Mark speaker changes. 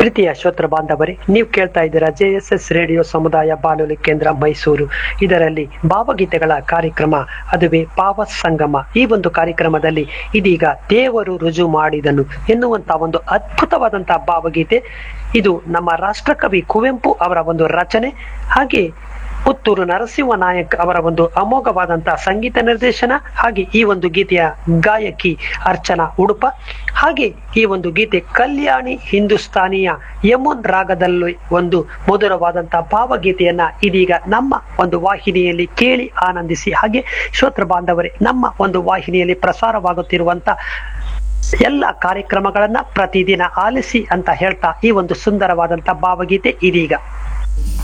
Speaker 1: ಪ್ರೀತಿಯ ಶ್ರೋತೃ ಬಾಂಧವರೇ ನೀವು ಕೇಳ್ತಾ ಇದ್ದೀರಾ ಜೆ ಎಸ್ ಎಸ್ ರೇಡಿಯೋ ಸಮುದಾಯ ಬಾನುಲಿ ಕೇಂದ್ರ ಮೈಸೂರು ಇದರಲ್ಲಿ ಭಾವಗೀತೆಗಳ ಕಾರ್ಯಕ್ರಮ ಅದುವೇ ಭಾವ ಸಂಗಮ ಈ ಒಂದು ಕಾರ್ಯಕ್ರಮದಲ್ಲಿ ಇದೀಗ ದೇವರು ರುಜು ಮಾಡಿದನು ಎನ್ನುವಂತ ಒಂದು ಅದ್ಭುತವಾದಂತಹ ಭಾವಗೀತೆ ಇದು ನಮ್ಮ ರಾಷ್ಟ್ರಕವಿ ಕುವೆಂಪು ಅವರ ಒಂದು ರಚನೆ ಹಾಗೆ ಪುತ್ತೂರು ನರಸಿಂಹ ನಾಯಕ್ ಅವರ ಒಂದು ಅಮೋಘವಾದಂತಹ ಸಂಗೀತ ನಿರ್ದೇಶನ ಹಾಗೆ ಈ ಒಂದು ಗೀತೆಯ ಗಾಯಕಿ ಅರ್ಚನಾ ಉಡುಪ ಹಾಗೆ ಈ ಒಂದು ಗೀತೆ ಕಲ್ಯಾಣಿ ಹಿಂದೂಸ್ತಾನಿಯ ಯಮುನ್ ರಾಗದಲ್ಲಿ ಒಂದು ಮಧುರವಾದಂತಹ ಭಾವಗೀತೆಯನ್ನ ಇದೀಗ ನಮ್ಮ ಒಂದು ವಾಹಿನಿಯಲ್ಲಿ ಕೇಳಿ ಆನಂದಿಸಿ ಹಾಗೆ ಶ್ರೋತೃ ಬಾಂಧವರೇ ನಮ್ಮ ಒಂದು ವಾಹಿನಿಯಲ್ಲಿ ಪ್ರಸಾರವಾಗುತ್ತಿರುವಂತ ಎಲ್ಲ ಕಾರ್ಯಕ್ರಮಗಳನ್ನ ಪ್ರತಿದಿನ ಆಲಿಸಿ ಅಂತ ಹೇಳ್ತಾ ಈ ಒಂದು ಸುಂದರವಾದಂತ ಭಾವಗೀತೆ ಇದೀಗ